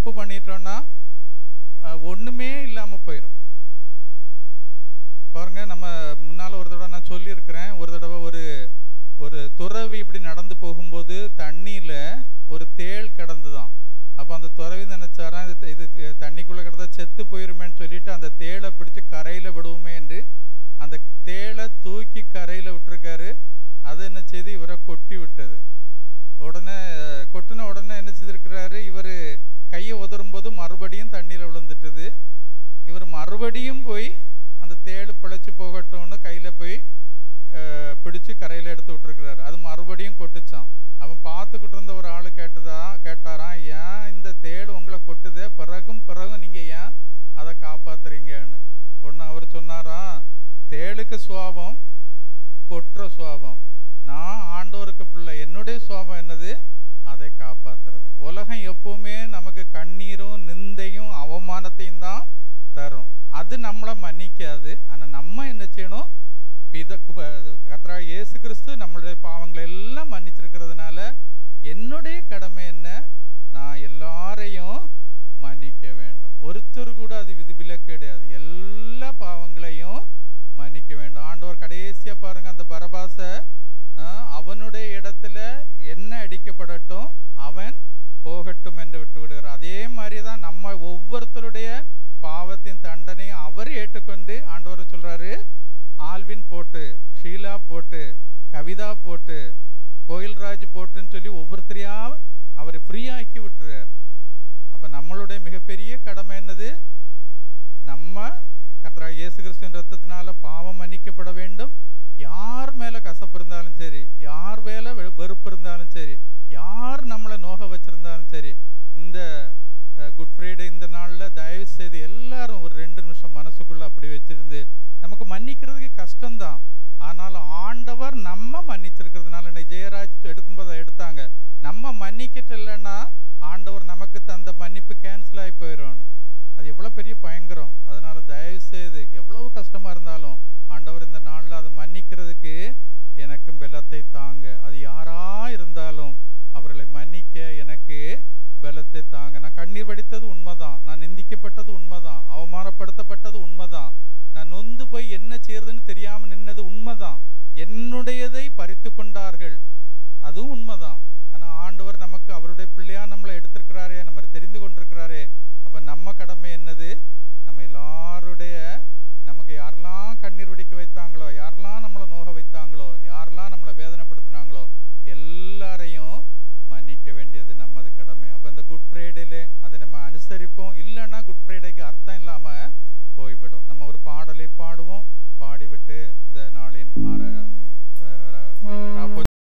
தப்பு பண்ணிட்டோம்னா அஹ், ஒண்ணுமே இல்லாம போயிடும் பாருங்க நம்ம முன்னால ஒரு தடவை நான் சொல்லியிருக்கிறேன் ஒரு தடவை ஒரு ஒரு துறவி இப்படி நடந்து போகும்போது தண்ணியில ஒரு தேள் கிடந்துதான் அப்போ அந்த துறவி நினைச்சாராம் இது இது தண்ணிக்குள்ள கிடந்தா செத்து போயிருமேன்னு சொல்லிட்டு அந்த தேளை பிடிச்சு கரையில விடுவோமே என்று அந்த தேளை தூக்கி கரையில விட்டுருக்காரு அது என்ன செய்து இவரை கொட்டி விட்டது உடனே அஹ், கொட்டின உடனே என்ன செய்திருக்கிறாரு இவர் கையை உதறும்போது மறுபடியும் தண்ணியில் விழுந்துட்டுது இவர் மறுபடியும் போய் அந்த தேள் பிழைச்சி போகட்டும்னு கையில் போய் அஹ், பிடிச்சு கரையில் எடுத்து விட்டுருக்கிறாரு அது மறுபடியும் கொட்டுச்சான் அவன் பார்த்துக்கிட்டு இருந்த ஒரு ஆள் கேட்டதா கேட்டாராம் ஏன் இந்த தேள் உங்களை கொட்டுதே பிறகும் பிறகும் நீங்கள் ஏன் அதை காப்பாத்துறீங்கன்னு ஒன்று அவர் சொன்னாராம் தேளுக்கு சுவாபம் கொற்ற சுவாபம் நான் ஆண்டவருக்கு பிள்ளை என்னுடைய சுவாபம் என்னது அதை காப்பாத்துறது உலகம் எப்பவுமே நமக்கு கண்ணீரும் நிந்தையும் அவமானத்தையும் தான் தரும் அது நம்மளை மன்னிக்காது ஆனா நம்ம என்ன செய்யணும் பித கத்ரா இயேசு கிறிஸ்து நம்மளுடைய பாவங்களை எல்லாம் மன்னிச்சிருக்கிறதுனால என்னுடைய கடமை என்ன நான் எல்லாரையும் மன்னிக்க வேண்டும் ஒருத்தர் கூட அது விதிவிலக்கு கிடையாது எல்லா பாவங்களையும் மன்னிக்க வேண்டும் ஆண்டவர் கடைசியா பாருங்க அந்த பரபாச அவனுடைய இடத்துல என்ன அடிக்கப்படட்டும் அவன் போகட்டும் என்று விட்டு விடுகிறார் அதே மாதிரி தான் நம்ம ஒவ்வொருத்தருடைய பாவத்தின் தண்டனையும் அவர் ஏற்றுக்கொண்டு ஆண்டவர் சொல்றாரு ஆல்வின் போட்டு ஷீலா போட்டு கவிதா போட்டு கோயில்ராஜ் போட்டுன்னு சொல்லி ஒவ்வொருத்தரையா அவர் ஃப்ரீயாக்கி விட்டுறார் அப்ப நம்மளுடைய மிகப்பெரிய கடமை என்னது நம்ம கர்த்தராகிய இயேசு கிறிஸ்துவின் ரத்தத்தினால பாவம் மன்னிக்கப்பட வேண்டும் யார் மேல கசப்பு இருந்தாலும் சரி யார் மேல வெ- வெறுப்பு இருந்தாலும் சரி யார் நம்மளை நோக வச்சிருந்தாலும் சரி இந்த குட் ஃப்ரைடே இந்த நாள்ல தயவு செய்து எல்லாரும் ஒரு ரெண்டு நிமிஷம் மனசுக்குள்ள அப்படி வச்சிருந்து நமக்கு மன்னிக்கிறதுக்கு கஷ்டம்தான் ஆனாலும் ஆண்டவர் நம்ம மன்னிச்சிருக்கிறதுனால இன்னைக்கு ஜெயராஜ் எடுக்கும்போது அதை எடுத்தாங்க நம்ம மன்னிக்கிட்டு இல்லைன்னா ஆண்டவர் நமக்கு தந்த மன்னிப்பு கேன்சல் ஆகி போயிடும் அது எவ்வளோ பெரிய பயங்கரம் அதனால தயவு செய்து எவ்வளவு கஷ்டமா இருந்தாலும் ஆண்டவர் இந்த நாளில் அதை மன்னிக்கிறதுக்கு எனக்கும் பலத்தை தாங்க அது யாரா இருந்தாலும் அவர்களை மன்னிக்க எனக்கு பலத்தை தாங்க நான் கண்ணீர் வடித்தது உண்மைதான் நான் நிந்திக்கப்பட்டது உண்மைதான் அவமானப்படுத்தப்பட்டது உண்மைதான் நான் நொந்து போய் என்ன செய்யறதுன்னு தெரியாம நின்னது உண்மைதான் என்னுடையதை பறித்து கொண்டார்கள் அதுவும் உண்மைதான் ஆனா ஆண்டவர் நமக்கு அவருடைய பிள்ளையா நம்மளை எடுத்திருக்கிறாரே நம்ம தெரிந்து கொண்டிருக்கிறாரே அப்ப நம்ம கடமை என்னது நம்ம எல்லாருடைய நமக்கு யாரெல்லாம் கண்ணீர் வெடிக்க வைத்தாங்களோ யாரெல்லாம் நம்மளை நோக வைத்தாங்களோ யாரெல்லாம் நம்மளை வேதனைப்படுத்தினாங்களோ எல்லாரையும் மன்னிக்க வேண்டியது நமது கடமை அப்ப இந்த குட் ஃப்ரைடேல அதை நம்ம அனுசரிப்போம் இல்லைன்னா குட்